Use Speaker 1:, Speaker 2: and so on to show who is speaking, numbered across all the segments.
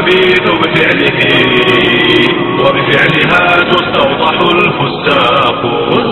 Speaker 1: يريد بفعله وبفعلها تستوضح الفساق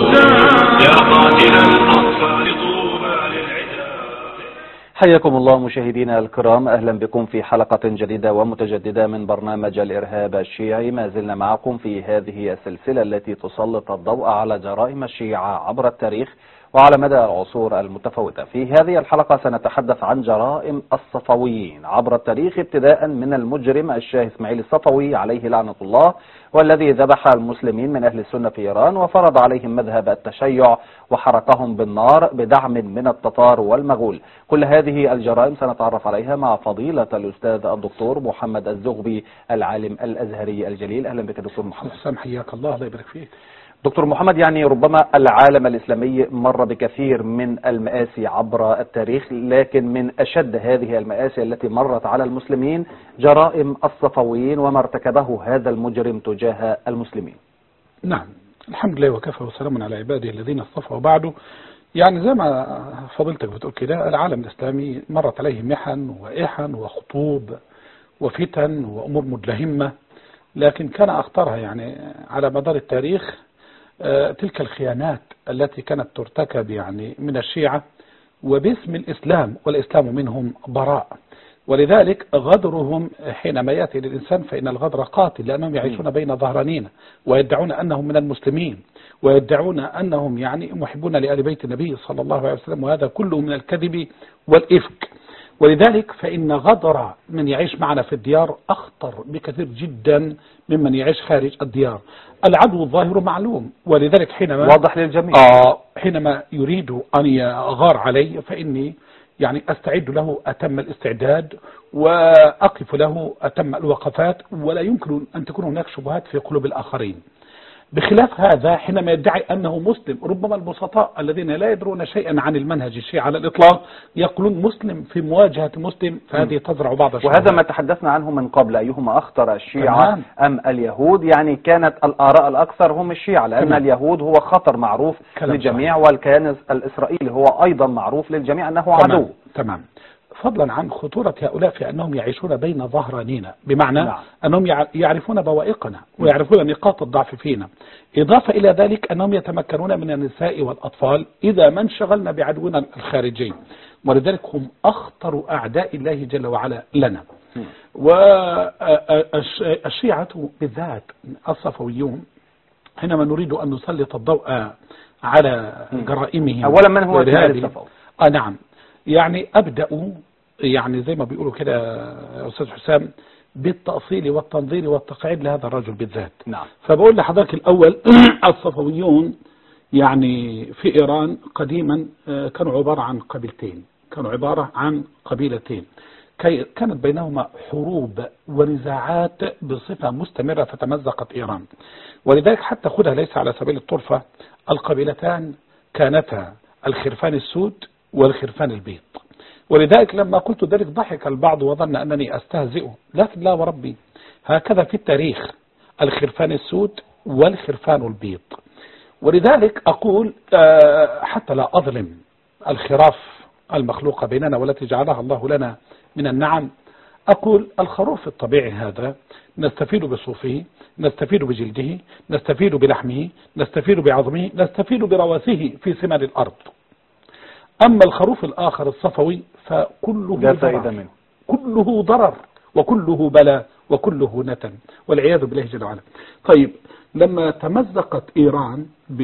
Speaker 1: يا قاتل الأطفال طوبى للعداء
Speaker 2: حياكم الله مشاهدينا الكرام أهلا بكم في حلقة جديدة ومتجددة من برنامج الإرهاب الشيعي ما زلنا معكم في هذه السلسلة التي تسلط الضوء على جرائم الشيعة عبر التاريخ وعلى مدى العصور المتفاوتة في هذه الحلقة سنتحدث عن جرائم الصفويين عبر التاريخ ابتداء من المجرم الشاه اسماعيل الصفوي عليه لعنة الله والذي ذبح المسلمين من أهل السنة في إيران وفرض عليهم مذهب التشيع وحرقهم بالنار بدعم من التتار والمغول كل هذه الجرائم سنتعرف عليها مع فضيلة الأستاذ الدكتور محمد الزغبي العالم الأزهري الجليل أهلا بك دكتور محمد
Speaker 3: حسام حياك الله الله يبارك فيك
Speaker 2: دكتور محمد يعني ربما العالم الإسلامي مر بكثير من المآسي عبر التاريخ لكن من أشد هذه المآسي التي مرت على المسلمين جرائم الصفويين وما ارتكبه هذا المجرم تجاه المسلمين
Speaker 3: نعم الحمد لله وكفى وسلام على عباده الذين اصطفى وبعده يعني زي ما فضيلتك بتقول كده العالم الإسلامي مرت عليه محن وإحن وخطوب وفتن وأمور مدلهمة لكن كان أخطرها يعني على مدار التاريخ آه، تلك الخيانات التي كانت ترتكب يعني من الشيعة وباسم الإسلام والإسلام منهم براء ولذلك غدرهم حينما يأتي للإنسان فإن الغدر قاتل لأنهم يعيشون بين ظهرانين ويدعون أنهم من المسلمين ويدعون أنهم يعني محبون لآل بيت النبي صلى الله عليه وسلم وهذا كله من الكذب والإفك ولذلك فإن غدر من يعيش معنا في الديار أخطر بكثير جدا ممن يعيش خارج الديار العدو الظاهر معلوم ولذلك حينما
Speaker 2: واضح للجميع
Speaker 3: آه حينما يريد أن يغار علي فإني يعني أستعد له أتم الاستعداد وأقف له أتم الوقفات ولا يمكن أن تكون هناك شبهات في قلوب الآخرين بخلاف هذا حينما يدعي أنه مسلم ربما البسطاء الذين لا يدرون شيئا عن المنهج الشيعي على الإطلاق يقولون مسلم في مواجهة مسلم فهذه تزرع بعض الشبهات
Speaker 2: وهذا ما تحدثنا عنه من قبل أيهما أخطر الشيعة
Speaker 3: تمام.
Speaker 2: أم اليهود يعني كانت الآراء الأكثر هم الشيعة لأن
Speaker 3: تمام.
Speaker 2: اليهود هو خطر معروف
Speaker 3: كلام
Speaker 2: للجميع والكيان الإسرائيلي هو أيضا معروف للجميع أنه عدو
Speaker 3: تمام. تمام فضلا عن خطورة هؤلاء في أنهم يعيشون بين ظهرانين بمعنى
Speaker 2: نعم.
Speaker 3: أنهم يع- يعرفون بوائقنا ويعرفون نقاط الضعف فينا إضافة إلى ذلك أنهم يتمكنون من النساء والأطفال إذا ما انشغلنا بعدونا الخارجي ولذلك هم أخطر أعداء الله جل وعلا لنا والشيعة بالذات الصفويون حينما نريد أن نسلط الضوء على جرائمهم
Speaker 2: أولا من هو إسماعيل
Speaker 3: وإرهابهم.
Speaker 2: الصفوي؟
Speaker 3: آه نعم يعني أبدأ يعني زي ما بيقولوا كده يا أستاذ حسام بالتأصيل والتنظير والتقعيد لهذا الرجل بالذات
Speaker 2: نعم
Speaker 3: فبقول لحضرتك الأول الصفويون يعني في إيران قديما آه، كانوا عبارة عن قبيلتين كانوا عبارة عن قبيلتين كي- كانت بينهما حروب ونزاعات بصفة مستمرة فتمزقت إيران ولذلك حتى خذها ليس على سبيل الطرفة القبيلتان كانتا الخرفان السود والخرفان البيض ولذلك لما قلت ذلك ضحك البعض وظن أنني أستهزئ لكن لا وربي هكذا في التاريخ الخرفان السود والخرفان البيض ولذلك أقول آه، حتى لا أظلم الخراف المخلوقة بيننا والتي جعلها الله لنا من النعم أقول الخروف الطبيعي هذا نستفيد بصوفه نستفيد بجلده نستفيد بلحمه نستفيد بعظمه نستفيد برواسه في ثمار الأرض أما الخروف الآخر الصفوي فكله
Speaker 2: لا
Speaker 3: ضرر.
Speaker 2: فائدة منه
Speaker 3: كله ضرر وكله بلاء وكله نتن والعياذ بالله جل وعلا طيب لما تمزقت إيران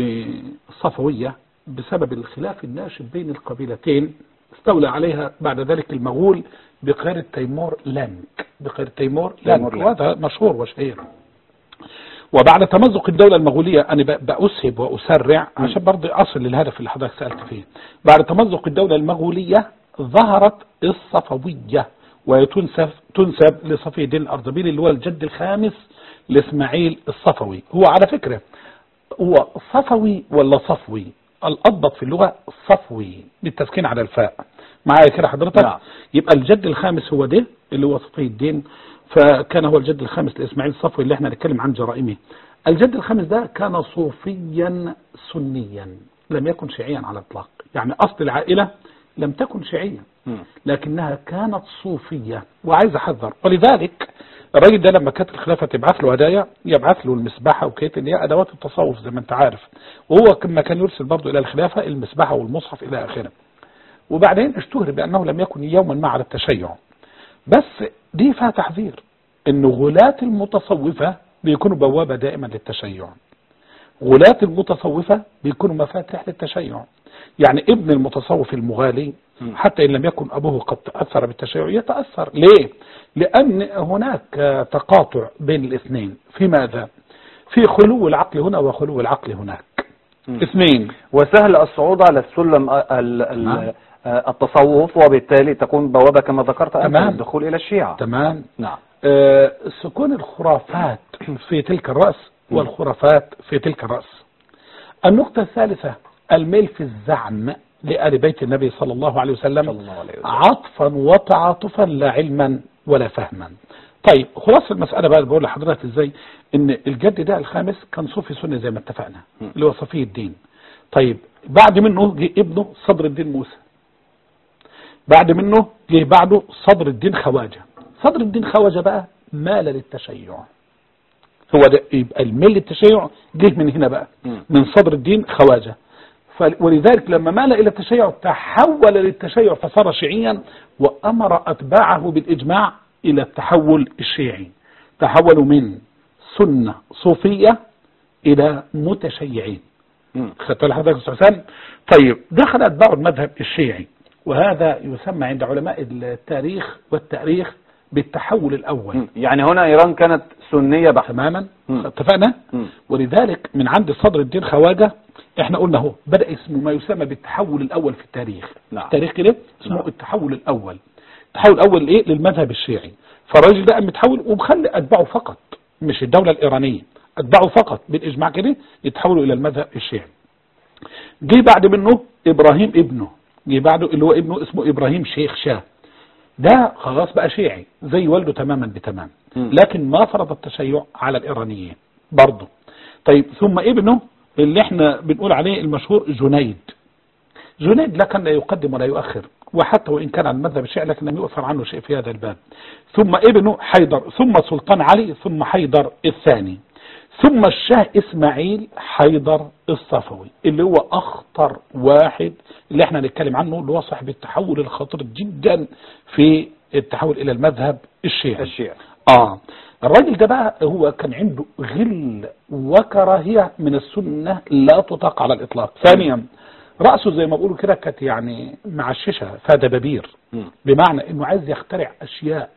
Speaker 3: بصفوية بسبب الخلاف الناشئ بين القبيلتين استولى عليها بعد ذلك المغول بقيادة تيمور لانك بقيادة تيمور لانك
Speaker 2: تيمور لانك.
Speaker 3: وهذا مشهور وشهير وبعد تمزق الدولة المغولية أنا ب- بأسهب وأسرع عشان برضه أصل للهدف اللي حضرتك سألت فيه بعد تمزق الدولة المغولية ظهرت الصفوية وتنسب تنسب لصفي الدين الأرضبيلي اللي هو الجد الخامس لإسماعيل الصفوي هو على فكرة هو صفوي ولا صفوي الأضبط في اللغة صفوي بالتسكين على الفاء معايا كده حضرتك
Speaker 2: نعم.
Speaker 3: يبقى الجد الخامس هو ده اللي هو صفي الدين فكان هو الجد الخامس لإسماعيل الصفوي اللي احنا هنتكلم عن جرائمه الجد الخامس ده كان صوفيا سنيا لم يكن شيعيا على الإطلاق يعني أصل العائلة لم تكن شيعية
Speaker 2: مم.
Speaker 3: لكنها كانت صوفية وعايز أحذر ولذلك الراجل ده لما كانت الخلافة تبعث له هدايا يبعث له المسبحة وكيت اللي هي أدوات التصوف زي ما أنت عارف وهو كما كان يرسل برضه إلى الخلافة المسبحة والمصحف إلى آخره وبعدين اشتهر بأنه لم يكن يوما ما على التشيع بس دي فيها تحذير إن غلاة المتصوفة بيكونوا بوابة دائما للتشيع غلاة المتصوفة بيكونوا مفاتيح للتشيع يعني ابن المتصوف المغالي
Speaker 2: م.
Speaker 3: حتى إن لم يكن أبوه قد تأثر بالتشيع يتأثر ليه؟ لأن هناك آه، تقاطع بين الاثنين في ماذا؟ في خلو العقل هنا وخلو العقل هناك
Speaker 2: م.
Speaker 3: اثنين
Speaker 2: وسهل الصعود على السلم ال- ال-
Speaker 3: نعم.
Speaker 2: آه، التصوف وبالتالي تكون بوابة كما ذكرت أنت
Speaker 3: تمام.
Speaker 2: للدخول إلى الشيعة
Speaker 3: تمام
Speaker 2: نعم
Speaker 3: آه، سكون الخرافات في تلك الرأس والخرافات في تلك الرأس النقطة الثالثة الميل في الزعم لآل بيت النبي صلى الله عليه وسلم
Speaker 2: صلى الله عليه وسلم.
Speaker 3: عطفا وتعاطفا لا علما ولا فهما طيب خلاص المسألة بقى بقول لحضرتك ازاي ان الجد ده الخامس كان صوفي سني زي ما اتفقنا
Speaker 2: م.
Speaker 3: اللي هو صفي الدين طيب بعد منه جه ابنه صدر الدين موسى بعد منه جه بعده صدر الدين خواجه صدر الدين خواجه بقى مال للتشيع هو ده يبقى الميل للتشيع جه من هنا بقى
Speaker 2: مم.
Speaker 3: من صدر الدين خواجه ف- ولذلك لما مال الى التشيع تحول للتشيع فصار شيعيا وامر اتباعه بالاجماع الى التحول الشيعي تحولوا من سنه صوفيه الى متشيعين
Speaker 2: مم.
Speaker 3: خدت بالك حضرتك يا أستاذ حسن طيب دخل اتباع المذهب الشيعي وهذا يسمى عند علماء التاريخ والتاريخ بالتحول الاول
Speaker 2: مم. يعني هنا إيران كانت سنية بحتة
Speaker 3: تماما
Speaker 2: مم.
Speaker 3: اتفقنا
Speaker 2: مم.
Speaker 3: ولذلك من عند صدر الدين خواجه احنا قلنا اهو بدا اسمه ما يسمى بالتحول الاول في التاريخ
Speaker 2: نعم.
Speaker 3: التاريخ كده اسمه
Speaker 2: نعم.
Speaker 3: التحول الاول التحول الاول ايه للمذهب الشيعي فالراجل ده قام متحول ومخلي اتباعه فقط مش الدوله الايرانيه اتباعه فقط بالاجماع كده يتحولوا الى المذهب الشيعي جه بعد منه ابراهيم ابنه جه بعده اللي هو ابنه اسمه ابراهيم شيخ شاه ده خلاص بقى شيعي زي والده تماما بتمام
Speaker 2: مم.
Speaker 3: لكن ما فرض التشيع على الايرانيين برضه طيب ثم ابنه اللي احنا بنقول عليه المشهور جنيد جنيد لا كان لا يقدم ولا يؤخر وحتى وإن كان عن مذهب الشيعي لكن لم يؤثر عنه شيء في هذا الباب ثم ابنه حيدر ثم سلطان علي ثم حيدر الثاني ثم الشاه إسماعيل حيدر الصفوي اللي هو أخطر واحد اللي احنا نتكلم عنه اللي هو صاحب التحول الخطير جدا في التحول إلى المذهب الشيعي
Speaker 2: الشيعة
Speaker 3: اه الراجل ده بقى هو كان عنده غل وكراهية من السنة لا تطاق على الإطلاق ثانيا رأسه زي ما بيقولوا كده كانت يعني معششة فدبابير
Speaker 2: مم.
Speaker 3: بمعنى انه عايز يخترع اشياء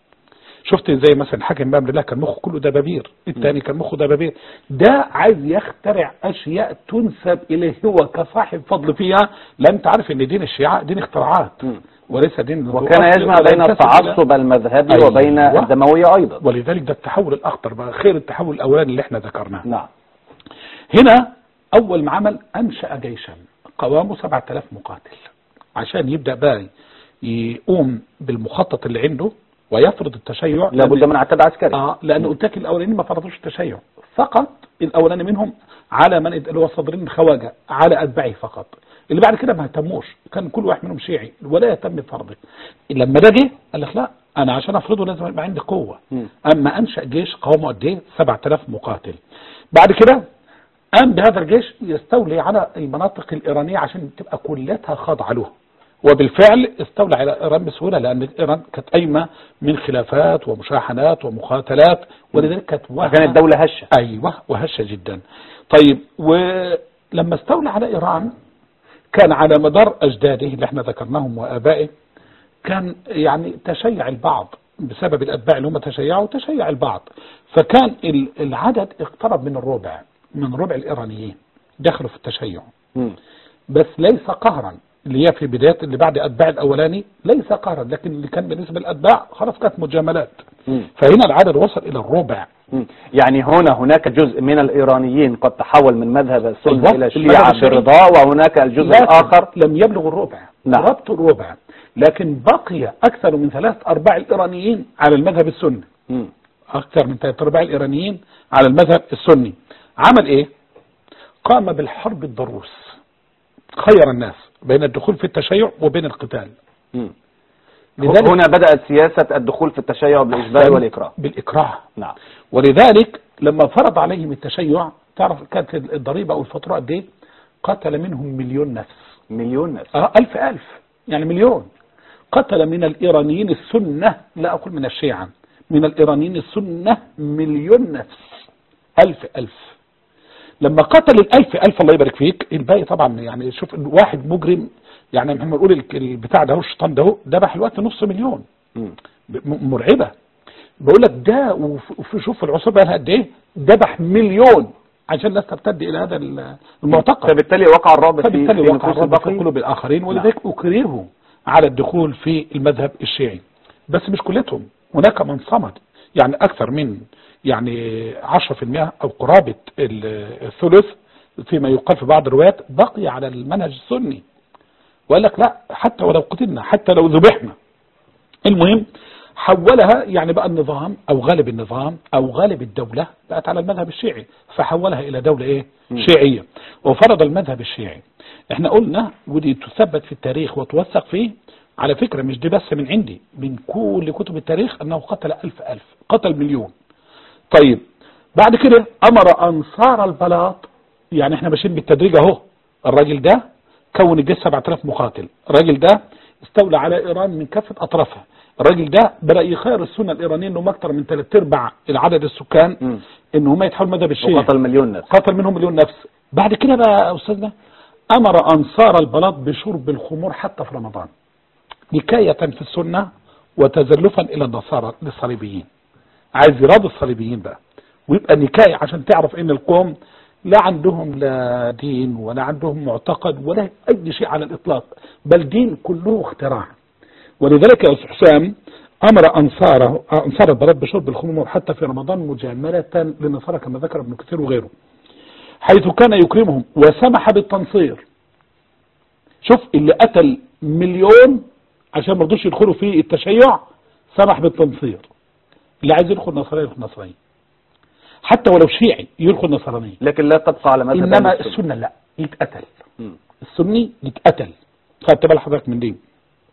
Speaker 3: شفت زي مثلا حاكم بامر الله كان مخه كله دبابير الثاني كان مخه دبابير ده عايز يخترع اشياء تنسب اليه هو كصاحب فضل فيها لا انت عارف ان دين الشيعة دين اختراعات
Speaker 2: مم.
Speaker 3: وليس دين
Speaker 2: وكان
Speaker 3: أصل
Speaker 2: يجمع
Speaker 3: ولا
Speaker 2: بين
Speaker 3: ينتسب إلى-
Speaker 2: التعصب المذهبي
Speaker 3: أيوة.
Speaker 2: وبين الدموية أيضا
Speaker 3: ولذلك ده التحول الاخطر بقى خير التحول الاولاني اللي احنا ذكرناه
Speaker 2: نعم
Speaker 3: هنا اول ما عمل انشا جيشا قوامه 7000 مقاتل عشان يبدا بقى يقوم بالمخطط اللي عنده ويفرض التشيع
Speaker 2: لابد من عتاد عسكري
Speaker 3: اه لان قلت لك الاولانيين ما فرضوش التشيع فقط الاولاني منهم على من اللي هو صدرين الخواجه على اتباعه فقط اللي بعد كده ما اهتموش كان كل واحد منهم شيعي ولا يهتم بفرضه لما ده جه قال لك لا انا عشان افرضه لازم يبقى عندي قوه
Speaker 2: مم.
Speaker 3: اما انشا جيش قوامه قد ايه 7000 مقاتل بعد كده قام بهذا الجيش يستولي على المناطق الايرانيه عشان تبقى كلها خاضعه له وبالفعل استولى على ايران بسهوله لان ايران كانت قايمه من خلافات ومشاحنات ومقاتلات ولذلك كانت وهمة-
Speaker 2: كانت دولة هشة
Speaker 3: ايوه وهشه جدا طيب ولما استولى على ايران كان على مدار اجداده اللي احنا ذكرناهم وابائه كان يعني تشيع البعض بسبب الاتباع اللي هم تشيعوا تشيع البعض فكان ال- العدد اقترب من الربع من ربع الايرانيين دخلوا في التشيع
Speaker 2: مم.
Speaker 3: بس ليس قهرا اللي هي في بداية اللي بعد أتباع الأولاني ليس قهرا لكن اللي كان بالنسبة للأتباع خلاص كانت مجاملات
Speaker 2: مم.
Speaker 3: فهنا العدد وصل إلى الربع
Speaker 2: مم. يعني هنا هناك جزء من الإيرانيين قد تحول من مذهب السنة
Speaker 3: أيوة،
Speaker 2: إلى
Speaker 3: المذهب
Speaker 2: الشيعة
Speaker 3: الشيعي.
Speaker 2: برضا وهناك الجزء
Speaker 3: لكن
Speaker 2: الآخر
Speaker 3: لم يبلغ الربع
Speaker 2: نعم.
Speaker 3: ربط الربع لكن بقي أكثر من ثلاث أرباع الإيرانيين على المذهب السني
Speaker 2: مم.
Speaker 3: أكثر من ثلاث أرباع الإيرانيين على المذهب السني عمل إيه؟ قام بالحرب الضروس خير الناس بين الدخول في التشيع وبين القتال
Speaker 2: مم.
Speaker 3: لذلك
Speaker 2: هنا بدأت سياسة الدخول في التشيع بالإجبار والإكراه
Speaker 3: بالإكراه
Speaker 2: نعم
Speaker 3: ولذلك لما فرض عليهم التشيع تعرف كانت الضريبة أو الفاتورة قد إيه؟ قتل منهم مليون نفس
Speaker 2: مليون نفس
Speaker 3: آه، ألف ألف يعني مليون قتل من الإيرانيين السنة لا أقول من الشيعة من الإيرانيين السنة مليون نفس ألف ألف لما قتل الألف ألف الله يبارك فيك الباقي طبعا يعني شوف واحد مجرم يعني محمد نقول الك- البتاع ده هو الشيطان ده هو ذبح الوقت نص مليون
Speaker 2: مم.
Speaker 3: م- مرعبة بقول لك ده وف- وفي شوف العصابة بقى لها قد ايه ذبح مليون عشان الناس ترتد الى هذا ال- المعتقد
Speaker 2: فبالتالي وقع الرابط في
Speaker 3: فبالتالي
Speaker 2: في
Speaker 3: وقع
Speaker 2: نفوس
Speaker 3: الرب في
Speaker 2: الباقين
Speaker 3: قلوب الآخرين ولذلك أكرهوا على الدخول في المذهب الشيعي بس مش كلتهم هناك من صمد يعني أكثر من يعني 10% أو قرابة ال- الثلث فيما يقال في بعض الروايات بقي على المنهج السني وقال لك لا حتى ولو قتلنا حتى لو ذبحنا المهم حولها يعني بقى النظام او غالب النظام او غالب الدولة بقت على المذهب الشيعي فحولها الى دولة ايه
Speaker 2: مم.
Speaker 3: شيعية وفرض المذهب الشيعي احنا قلنا ودي تثبت في التاريخ وتوثق فيه على فكرة مش دي بس من عندي من كل كتب التاريخ انه قتل الف الف قتل مليون طيب بعد كده امر انصار البلاط يعني احنا ماشيين بالتدريج اهو الراجل ده كون الجيش 7000 مقاتل الراجل ده استولى على ايران من كافه اطرافها الراجل ده بدا يخير السنه الايرانيه انهم اكثر من ثلاث ارباع العدد السكان
Speaker 2: مم.
Speaker 3: ان هم يتحولوا مذهب الشيعي
Speaker 2: وقتل مليون نفس
Speaker 3: قتل منهم مليون نفس بعد كده بقى يا استاذنا امر انصار البلاط بشرب الخمور حتى في رمضان نكاية في السنة وتزلفا الى النصارى للصليبيين عايز يراضي الصليبيين بقى ويبقى نكاية عشان تعرف ان القوم لا عندهم لا دين ولا عندهم معتقد ولا اي شيء على الاطلاق بل دين كله اختراع ولذلك يا أستاذ حسام امر انصاره انصار البلد بشرب الخمور حتى في رمضان مجاملة للنصارى كما ذكر ابن كثير وغيره حيث كان يكرمهم وسمح بالتنصير شوف اللي قتل مليون عشان ما رضوش يدخلوا في التشيع سمح بالتنصير اللي عايز يدخل نصراني يدخل نصراني حتى ولو شيعي يدخل نصراني
Speaker 2: لكن لا تبقى على مذهب
Speaker 3: انما
Speaker 2: أهل السنة.
Speaker 3: السنه لا يتقتل
Speaker 2: مم.
Speaker 3: السني يتقتل خدت بال حضرتك من دي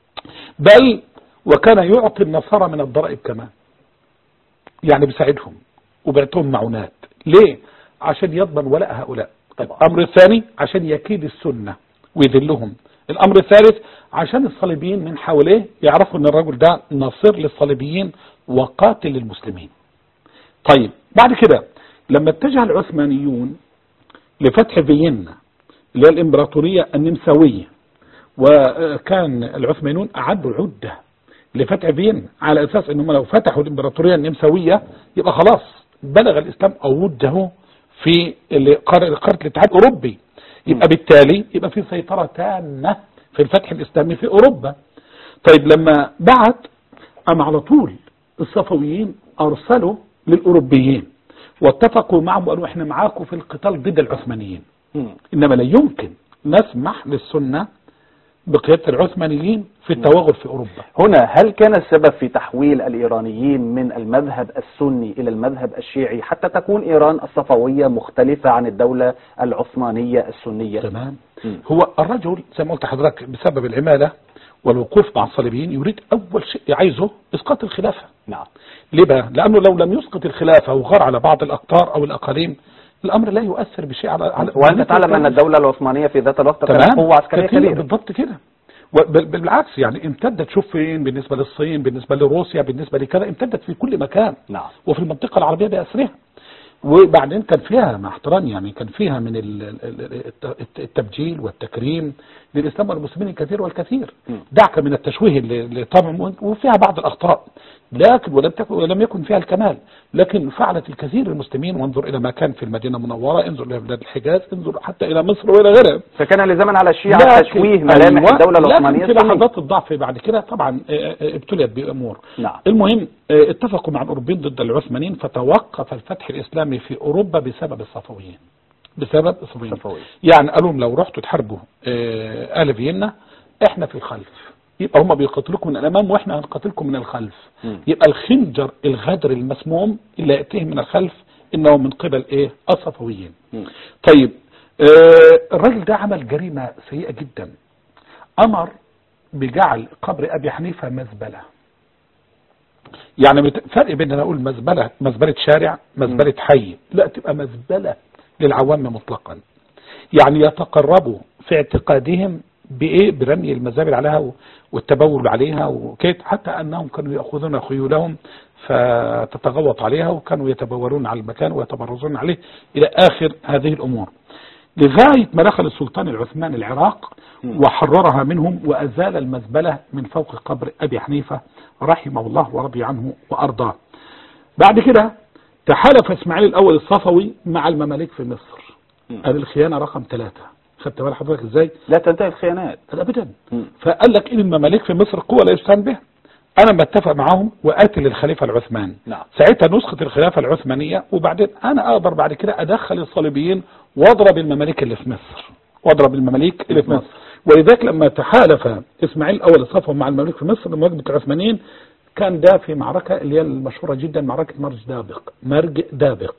Speaker 3: بل وكان يعطي النصارى من الضرائب كمان يعني بيساعدهم وبيعطيهم معونات ليه عشان يضمن ولاء هؤلاء
Speaker 2: طبعا.
Speaker 3: الامر الثاني عشان يكيد السنة ويذلهم الامر الثالث عشان الصليبيين من حواليه يعرفوا ان الرجل ده ناصر للصليبيين وقاتل للمسلمين طيب بعد كده لما اتجه العثمانيون لفتح فيينا اللي هي الامبراطورية النمساوية وكان العثمانيون أعدوا عدة لفتح فيينا على أساس أنهم لو فتحوا الإمبراطورية النمساوية يبقى خلاص بلغ الإسلام أوده في قارة قارة الاتحاد الأوروبي يبقى بالتالي يبقى في سيطرة تامة في الفتح الإسلامي في أوروبا طيب لما بعت أم على طول الصفويين أرسلوا للأوروبيين واتفقوا معهم وقالوا احنا معاكم في القتال ضد العثمانيين
Speaker 2: مم.
Speaker 3: إنما لا يمكن نسمح للسنة بقيادة العثمانيين في التوغل في أوروبا
Speaker 2: هنا هل كان السبب في تحويل الإيرانيين من المذهب السني إلى المذهب الشيعي حتى تكون إيران الصفوية مختلفة عن الدولة العثمانية السنية
Speaker 3: تمام
Speaker 2: مم.
Speaker 3: هو الرجل زي ما قلت لحضرتك بسبب العمالة والوقوف مع الصليبيين يريد أول شيء عايزه إسقاط الخلافة
Speaker 2: نعم
Speaker 3: ليه بقى؟ لأنه لو لم يسقط الخلافة وغار على بعض الأقطار أو الأقاليم الأمر لا يؤثر بشيء على على
Speaker 2: وأنت تعلم أن الدولة العثمانية في ذات الوقت كانت
Speaker 3: تمام
Speaker 2: قوة عسكرية
Speaker 3: كثير
Speaker 2: كبيرة
Speaker 3: بالضبط كده وبال- بالعكس يعني امتدت شوف فين بالنسبة للصين بالنسبة لروسيا بالنسبة لكذا امتدت في كل مكان
Speaker 2: نعم
Speaker 3: وفي المنطقة العربية بأسرها وبعدين كان فيها مع احترامي يعني كان فيها من ال- ال- ال- الت- التبجيل والتكريم للإسلام والمسلمين الكثير والكثير
Speaker 2: م.
Speaker 3: دعك من التشويه اللي طبعا وفيها بعض الأخطاء لكن ولم تكن ولم يكن فيها الكمال لكن فعلت الكثير المسلمين وانظر إلى ما كان في المدينة المنورة انظر إلى بلاد الحجاز انظر حتى إلى مصر وإلى غيرها
Speaker 2: فكان لزاما على الشيعة
Speaker 3: لكن-
Speaker 2: تشويه ملامح
Speaker 3: أيوة،
Speaker 2: الدولة العثمانية
Speaker 3: لكن في
Speaker 2: السنية
Speaker 3: لحظات الضعف بعد كده طبعا آه، آه، ابتليت بأمور
Speaker 2: نعم
Speaker 3: المهم آه، اتفقوا مع الأوروبيين ضد العثمانيين فتوقف الفتح الإسلامي في أوروبا بسبب الصفويين بسبب الصفويين
Speaker 2: صفوي.
Speaker 3: يعني قالوا لهم لو رحتوا تحاربوا آه، آل فيينا احنا في الخلف يبقى هم بيقاتلوكم من الأمام واحنا هنقاتلكم من الخلف
Speaker 2: مم.
Speaker 3: يبقى الخنجر الغدر المسموم اللي يأتيه من الخلف إنه من قبل إيه الصفويين
Speaker 2: مم.
Speaker 3: طيب آه، الراجل ده عمل جريمة سيئة جدا أمر بجعل قبر ابي حنيفه مزبله يعني بت- فرق بين ان اقول مزبله مزبله شارع مزبله حي لا تبقى مزبله للعوام مطلقا يعني يتقربوا في اعتقادهم بايه برمي المزابل عليها و- والتبول عليها وكده حتى انهم كانوا ياخذون خيولهم فتتغوط عليها وكانوا يتبولون على المكان ويتبرزون عليه الى اخر هذه الامور لغايه ما دخل السلطان العثماني العراق وحررها منهم وازال المزبله من فوق قبر ابي حنيفه رحمه الله ورضي عنه وارضاه. بعد كده تحالف اسماعيل الاول الصفوي مع المماليك في مصر. ادي الخيانه رقم ثلاثه. خدت بال حضرتك ازاي؟
Speaker 2: لا تنتهي الخيانات
Speaker 3: ابدا
Speaker 2: مم.
Speaker 3: فقال لك ان المماليك في مصر قوه لا يستهان بها انا بتفق معاهم وقاتل الخليفه العثماني
Speaker 2: نعم.
Speaker 3: ساعتها نسخه الخلافه العثمانيه وبعدين انا اقدر بعد كده ادخل الصليبيين واضرب المماليك اللي في مصر واضرب المماليك اللي في مصر ولذلك لما تحالف اسماعيل الاول الصفوي مع المماليك في مصر لمواجهه العثمانيين كان ده في معركه اللي هي المشهوره جدا معركه مرج دابق مرج دابق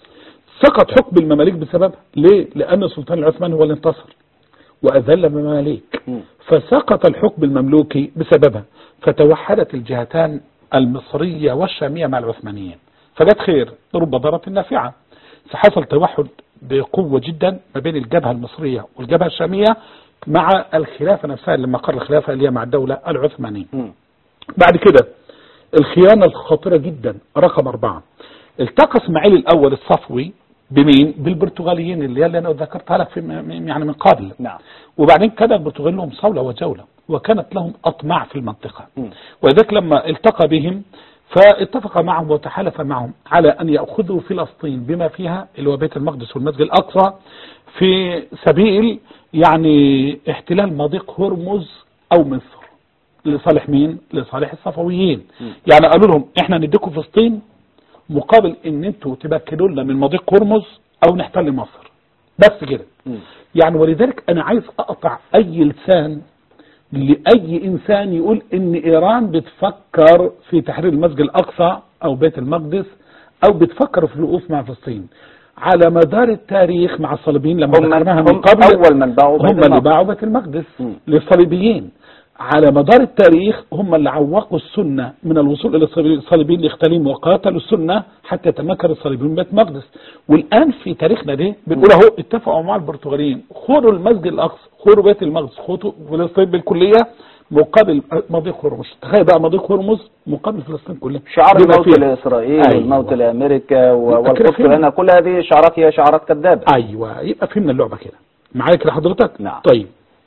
Speaker 3: سقط حكم المماليك بسببها ليه؟ لان السلطان العثماني هو اللي انتصر وأذل المماليك
Speaker 2: مم.
Speaker 3: فسقط الحكم المملوكي بسببها فتوحدت الجهتان المصرية والشامية مع العثمانيين فجت خير رب ضارة نافعة فحصل توحد بقوة جدا ما بين الجبهة المصرية والجبهة الشامية مع الخلافة نفسها اللي مقر الخلافة اللي هي مع الدولة العثمانية
Speaker 2: مم.
Speaker 3: بعد كده الخيانة الخطيرة جدا رقم أربعة التقى اسماعيل الأول الصفوي بمين؟ بالبرتغاليين اللي هي اللي أنا ذكرتها لك في م- يعني من قبل
Speaker 2: نعم
Speaker 3: وبعدين كان البرتغال لهم صولة وجولة وكانت لهم أطماع في المنطقة
Speaker 2: مم.
Speaker 3: ولذلك لما التقى بهم فاتفق معهم وتحالف معهم على أن يأخذوا فلسطين بما فيها اللي هو بيت المقدس والمسجد الأقصى في سبيل يعني احتلال مضيق هرمز أو مصر لصالح مين؟ لصالح الصفويين يعني قالوا لهم احنا نديكم فلسطين مقابل ان انتوا تبكلوا لنا من مضيق هرمز او نحتل مصر بس كده
Speaker 2: مم.
Speaker 3: يعني ولذلك انا عايز اقطع اي لسان لاي انسان يقول ان ايران بتفكر في تحرير المسجد الاقصى او بيت المقدس او بتفكر في الوقوف مع فلسطين على مدار التاريخ مع الصليبيين لما
Speaker 2: هم,
Speaker 3: ذكرناها من
Speaker 2: هم
Speaker 3: قبل
Speaker 2: أول من باعوا بيت
Speaker 3: هم اللي
Speaker 2: المقدس.
Speaker 3: باعوا بيت المقدس
Speaker 2: مم.
Speaker 3: للصليبيين على مدار التاريخ هم اللي عوقوا السنة من الوصول إلى الصليبي- الصليبيين لاختالهم وقاتلوا السنة حتى تمكن الصليبيين من بيت المقدس والآن في تاريخنا ده بنقول أهو اتفقوا مع البرتغاليين خدوا المسجد الأقصى خدوا بيت المقدس خدوا فلسطين بالكلية مقابل مضيق هرمز تخيل بقى مضيق هرمز مقابل فلسطين كلها
Speaker 2: شعار
Speaker 3: بما
Speaker 2: الموت
Speaker 3: فيها.
Speaker 2: لإسرائيل
Speaker 3: أيوة.
Speaker 2: والموت لأمريكا و-
Speaker 3: يبقى كده
Speaker 2: والقدس
Speaker 3: فهمنا.
Speaker 2: لنا كل هذه شعارات هي شعارات كذابة
Speaker 3: ايوه يبقى فهمنا اللعبه كده معايا كده حضرتك
Speaker 2: نعم.
Speaker 3: طيب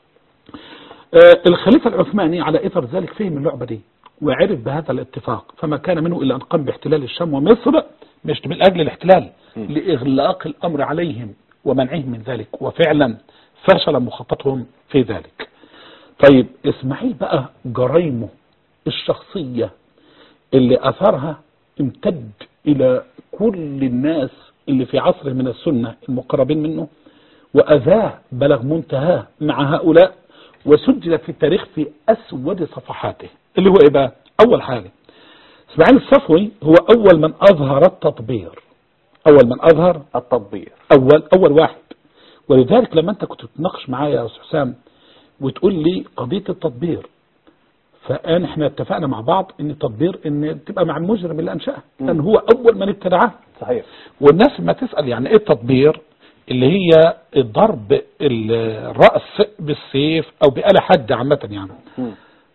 Speaker 3: آه الخليفه العثماني على اثر ذلك فهم اللعبه دي وعرف بهذا الاتفاق فما كان منه الا ان قام باحتلال الشام ومصر مش من اجل الاحتلال لاغلاق الامر عليهم ومنعهم من ذلك وفعلا فشل مخططهم في ذلك طيب اسماعيل بقى جرايمه الشخصيه اللي اثرها امتد الى كل الناس اللي في عصره من السنه المقربين منه واذاه بلغ منتهاه مع هؤلاء وسجل في التاريخ في اسود صفحاته اللي هو ايه بقى؟ اول حاجه اسماعيل الصفوي هو اول من اظهر التطبير اول من اظهر
Speaker 2: التطبير
Speaker 3: اول اول واحد ولذلك لما انت كنت بتناقش معايا يا استاذ حسام وتقول لي قضيه التطبير فان احنا اتفقنا مع بعض ان التطبير ان تبقى مع المجرم اللي انشاها لان هو اول من ابتدعها
Speaker 2: صحيح
Speaker 3: والناس ما تسال يعني ايه التطبير اللي هي ضرب الراس بالسيف او بآلة حادة عامه يعني
Speaker 2: مم.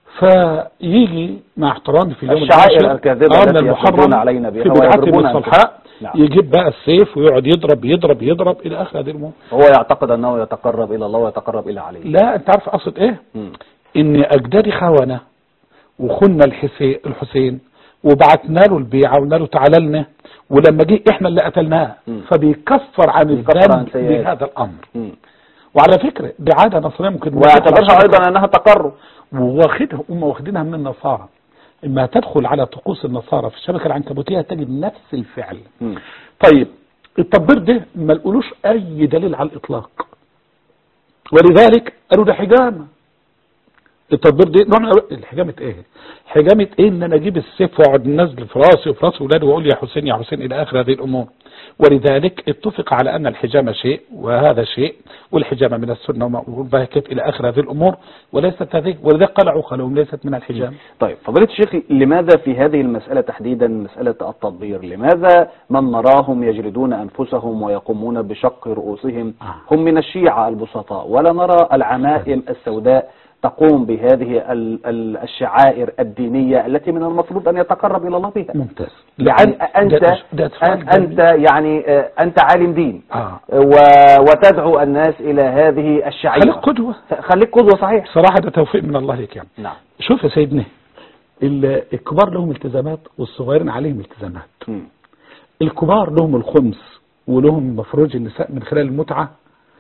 Speaker 3: فيجي مع احترامي في اليوم
Speaker 2: الشعائر
Speaker 3: العاشر
Speaker 2: الكاذبة
Speaker 3: آه، من
Speaker 2: التي
Speaker 3: المحرم
Speaker 2: يصدون علينا بها
Speaker 3: في بدعتهم
Speaker 2: ويضربون أنفسهم.
Speaker 3: الصلحاء
Speaker 2: نعم.
Speaker 3: يجيب بقى السيف ويقعد يضرب يضرب يضرب الى اخر هذه الامور
Speaker 2: هو يعتقد أنه يتقرب إلى الله ويتقرب إلى علي
Speaker 3: لا انت عارف اقصد ايه
Speaker 2: مم.
Speaker 3: ان اجدادي خونه وخنا الحسين الحسين وبعتنا له البيعه وقلنا له تعالى لنا ولما جه احنا اللي قتلناه
Speaker 2: مم.
Speaker 3: فبيكفر عن
Speaker 2: بيكفر عن
Speaker 3: الذنب
Speaker 2: سيئات.
Speaker 3: بهذا الامر
Speaker 2: مم.
Speaker 3: وعلى فكره دي عاده نصرانيه ممكن
Speaker 2: ويعتبرها أيضا أنها تقرب
Speaker 3: واخدها هم واخدينها من النصارى اما تدخل على طقوس النصارى في الشبكه العنكبوتيه تجد نفس الفعل
Speaker 2: مم.
Speaker 3: طيب التطبير ده ما لقولوش اي دليل على الاطلاق ولذلك قالوا ده حجامه التدبير دي نوع من أنواع- الحجامة ايه حجامة ايه ان انا اجيب السيف واقعد ننزل في راسي وفي راس ولادي واقول يا حسين يا حسين الى اخر هذه الامور ولذلك اتفق على ان الحجامة شيء وهذا شيء والحجامة من السنة وبهكت الى اخر هذه الامور وليست هذه ولذلك قال عقلهم ليست من الحجامة
Speaker 2: طيب فضيلة الشيخ لماذا في هذه المسألة تحديدا مسألة التطبير لماذا من نراهم يجلدون أنفسهم ويقومون بشق رؤوسهم
Speaker 3: آه.
Speaker 2: هم من الشيعة البسطاء ولا نرى العمائم السوداء تقوم بهذه ال- ال- الشعائر الدينية التي من المفروض أن يتقرب إلى الله بها
Speaker 3: ممتاز
Speaker 2: يعني أنت
Speaker 3: ده- ده سؤال
Speaker 2: أن- أنت يعني آه، أنت عالم دين
Speaker 3: آه.
Speaker 2: و- وتدعو الناس إلى هذه الشعيرة
Speaker 3: خليك قدوة
Speaker 2: خليك قدوة صحيح
Speaker 3: صراحة ده توفيق من الله لك يعني
Speaker 2: نعم
Speaker 3: شوف يا سيدنا ال- الكبار لهم التزامات والصغيرين عليهم التزامات
Speaker 2: مم.
Speaker 3: الكبار لهم الخمس ولهم مفروج النساء من خلال المتعة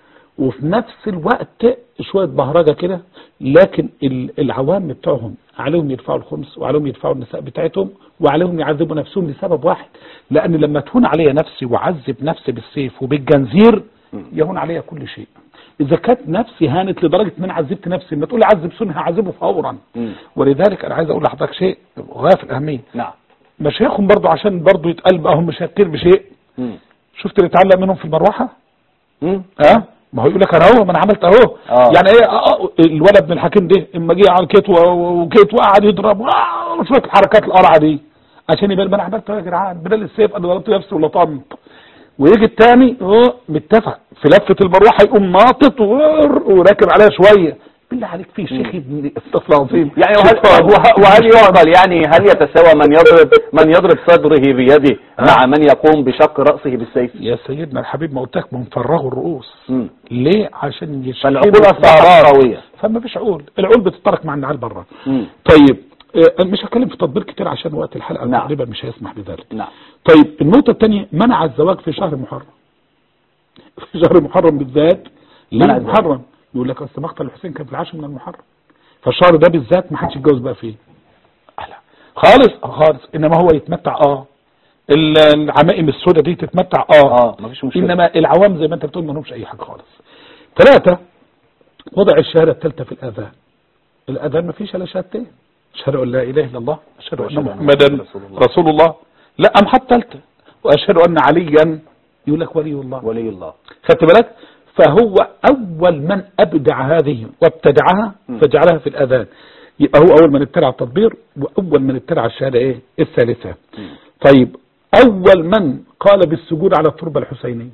Speaker 3: وفي نفس الوقت شوية بهرجة كده لكن ال- العوام بتوعهم عليهم يدفعوا الخمس وعليهم يدفعوا النساء بتاعتهم وعليهم يعذبوا نفسهم لسبب واحد لأن لما تهون عليا نفسي وعذب نفسي بالسيف وبالجنزير يهون عليا كل شيء إذا كانت نفسي هانت لدرجة ان انا عذبت نفسي ما تقول لي عذب سنة هعذبه فورا
Speaker 2: مم.
Speaker 3: ولذلك أنا عايز أقول لحضرتك شيء غاية في الأهمية
Speaker 2: نعم
Speaker 3: مشايخهم برضو عشان برضو يتقال بقى هم مشاكل بشيء
Speaker 2: مم.
Speaker 3: شفت اللي اتعلق منهم في المروحة
Speaker 2: مم.
Speaker 3: اه ما هو يقول لك انا اهو ما انا عملت اهو
Speaker 2: آه.
Speaker 3: يعني ايه آه آه الولد ابن الحكيم ده اما جه على الكيت و- وكيت وقعد يضرب آه، وشويه الحركات القرعه دي عشان يبقى ما انا عملت اهو يا جدعان بدل السيف انا ضربت نفسي ولا طنط ويجي التاني هو متفق في لفه المروحه يقوم ناطط ور- وراكب عليها شويه بالله عليك في شيخ ابن الطفل العظيم
Speaker 2: يعني وهل, وه- وهل يعقل يعني هل يتساوى من يضرب من يضرب صدره بيده مع من يقوم بشق رأسه بالسيف
Speaker 3: يا سيدنا الحبيب ما قلت لك منفرغوا الرؤوس
Speaker 2: مم.
Speaker 3: ليه عشان يشيلوا
Speaker 2: فالعقول أصبحت
Speaker 3: الثغرات.
Speaker 2: قوية
Speaker 3: فما فيش عقول العقول بتترك مع النعال بره
Speaker 2: مم.
Speaker 3: طيب آه، مش هتكلم في تطبيق كتير عشان وقت الحلقه
Speaker 2: نعم.
Speaker 3: تقريبا مش هيسمح بذلك
Speaker 2: نعم
Speaker 3: طيب النقطه الثانيه منع الزواج في شهر محرم في شهر محرم بالذات ليه
Speaker 2: منع الزواج.
Speaker 3: محرم يقول لك اصل مقتل الحسين كان في العاشر من المحرم فالشهر ده بالذات ما حدش يتجوز بقى فيه لا. خالص آه، خالص انما هو يتمتع اه ال- العمائم السوداء دي تتمتع اه
Speaker 2: اه مفيش مشكلة
Speaker 3: انما العوام زي ما انت بتقول ما لهمش اي حاجه خالص ثلاثه وضع الشهاده الثالثه في الاذان الاذان ما فيش الا شهادتين اشهد ان لا اله الا الله اشهد ان
Speaker 2: وأشهد أن
Speaker 3: محمدا
Speaker 2: رسول الله.
Speaker 3: رسول الله لا ام حتى ثالثه واشهد ان عليا يقول لك ولي الله
Speaker 2: ولي الله
Speaker 3: خدت بالك فهو اول من ابدع هذه وابتدعها
Speaker 2: م.
Speaker 3: فجعلها في الاذان يبقى هو اول من ابتدع التطبير واول من ابتدع الشهاده ايه الثالثه
Speaker 2: مم.
Speaker 3: طيب اول من قال بالسجود على التربه الحسينيه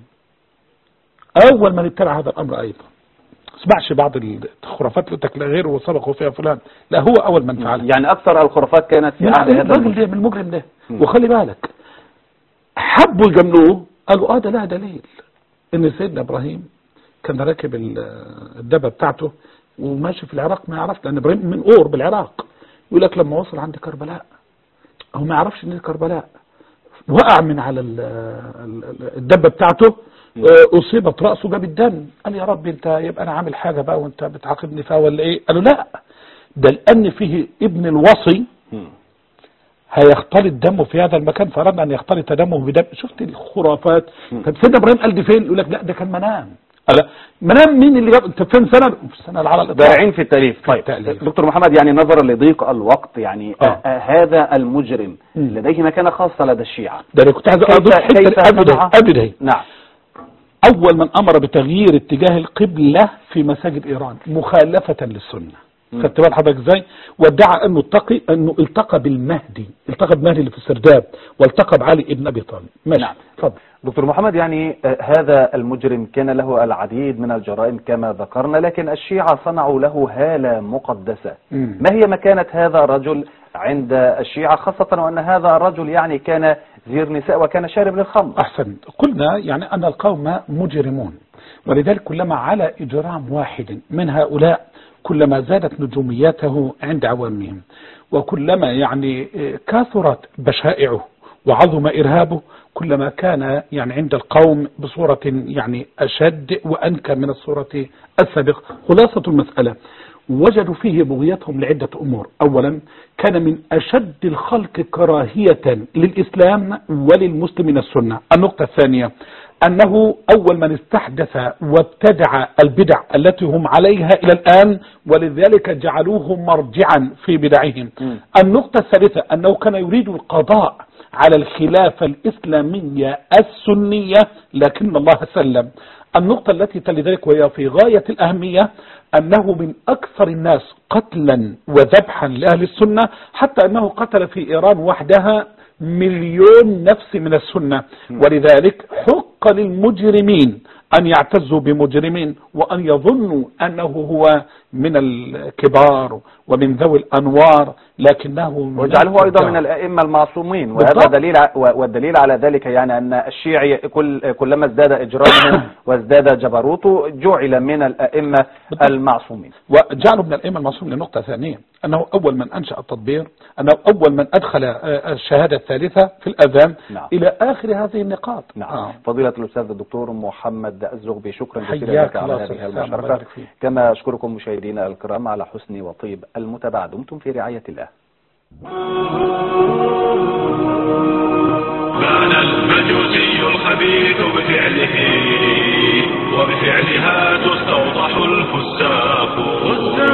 Speaker 3: اول من ابتدع هذا الامر ايضا اسمعش بعض الخرافات اللي تك- لا غيره وسبقه فيها فلان لا هو اول من فعلها
Speaker 2: يعني أكثر الخرافات كانت في
Speaker 3: من
Speaker 2: عهد هذا
Speaker 3: الراجل
Speaker 2: المجرم.
Speaker 3: ده من المجرم ده
Speaker 2: مم.
Speaker 3: وخلي بالك حبوا يجاملوه قالوا اه ده لها دليل ان سيدنا ابراهيم كان راكب ال- الدبه بتاعته وماشي في العراق ما يعرفش لان ابراهيم من اور بالعراق يقول لك لما وصل عند كربلاء هو ما يعرفش ان دي كربلاء وقع من على ال- ال- الدبه بتاعته آه، اصيبت راسه جاب الدم قال يا رب انت يبقى انا عامل حاجه بقى وانت بتعاقبني فيها ولا ايه قالوا لا ده لان فيه ابن الوصي
Speaker 2: مم.
Speaker 3: هيختلط دمه في هذا المكان فأردنا أن يختلط دمه بدم شفت الخرافات
Speaker 2: مم.
Speaker 3: طب سيدنا إبراهيم قال دي فين يقول لك لا ده كان منام لا منام مين اللي جاب انت فين سنة في السنة اللي على الإطلاق
Speaker 2: بارعين في التأليف طيب
Speaker 3: التأليف.
Speaker 2: دكتور محمد يعني نظرا لضيق الوقت يعني
Speaker 3: آه.
Speaker 2: آه. هذا المجرم
Speaker 3: مم.
Speaker 2: لديه مكانة خاصة لدى الشيعة
Speaker 3: ده أنا كنت عايز
Speaker 2: كيف-
Speaker 3: أضيف حتة
Speaker 2: كيف
Speaker 3: أبدا
Speaker 2: سمع؟
Speaker 3: أبدا
Speaker 2: نعم
Speaker 3: أول من أمر بتغيير اتجاه القبلة في مساجد إيران مخالفة للسنة
Speaker 2: مم.
Speaker 3: خدت بال حضرتك ازاي وادعى انه التقي انه التقى بالمهدي التقى بالمهدي اللي في السرداب والتقى بعلي ابن ابي طالب ماشي
Speaker 2: نعم.
Speaker 3: اتفضل
Speaker 2: دكتور محمد يعني آه، هذا المجرم كان له العديد من الجرائم كما ذكرنا لكن الشيعة صنعوا له هالة مقدسة
Speaker 3: مم.
Speaker 2: ما هي مكانة هذا الرجل عند الشيعة خاصة وأن هذا الرجل يعني كان زير نساء وكان شارب للخمر
Speaker 3: أحسن قلنا يعني أن القوم مجرمون ولذلك كلما على إجرام واحد من هؤلاء كلما زادت نجوميته عند عوامهم وكلما يعني آه، كثرت بشائعه وعظم إرهابه كلما كان يعني عند القوم بصورة يعني أشد وأنكى من الصورة السابقة خلاصة المسألة وجدوا فيه بغيتهم لعدة أمور أولا كان من أشد الخلق كراهية للإسلام وللمسلمين السنة النقطة الثانية أنه أول من استحدث وابتدع البدع التي هم عليها إلى الآن ولذلك جعلوه مرجعا في بدعهم
Speaker 2: م.
Speaker 3: النقطة الثالثة أنه كان يريد القضاء على الخلافة الإسلامية السنية لكن الله سلم النقطة التي تلي ذلك وهي في غاية الأهمية أنه من أكثر الناس قتلا وذبحا لأهل السنة حتى أنه قتل في إيران وحدها مليون نفس من السنة ولذلك حق للمجرمين أن يعتزوا بمجرمين وأن يظنوا أنه هو من الكبار ومن ذوي الأنوار لكنه من
Speaker 2: وجعله أيضا
Speaker 3: الفجار.
Speaker 2: من الأئمة المعصومين وهذا
Speaker 3: بالضبط.
Speaker 2: دليل ع- و- والدليل على ذلك يعني أن الشيعي كل كلما ازداد إجرامه وازداد جبروته جعل من الأئمة
Speaker 3: بالضبط.
Speaker 2: المعصومين
Speaker 3: وجعله من الأئمة المعصوم لنقطة ثانية أنه أول من أنشأ التطبير أنه أول من أدخل آه، الشهادة الثالثة في الأذان
Speaker 2: نعم.
Speaker 3: إلى آخر هذه النقاط
Speaker 2: نعم
Speaker 3: آه.
Speaker 2: فضيلة الأستاذ الدكتور محمد الزغبي شكرا جزيلا
Speaker 3: حياك
Speaker 2: لك على
Speaker 3: الله
Speaker 2: هذه
Speaker 3: أستاذ حسام،
Speaker 2: المشاركة
Speaker 3: الله يبارك فيك.
Speaker 2: كما أشكركم مشاهدينا الكرام على حسن وطيب المتابعة دمتم في رعاية الله
Speaker 1: بان المجوسي الخبيث بفعله وبفعلها تستوضح الفساد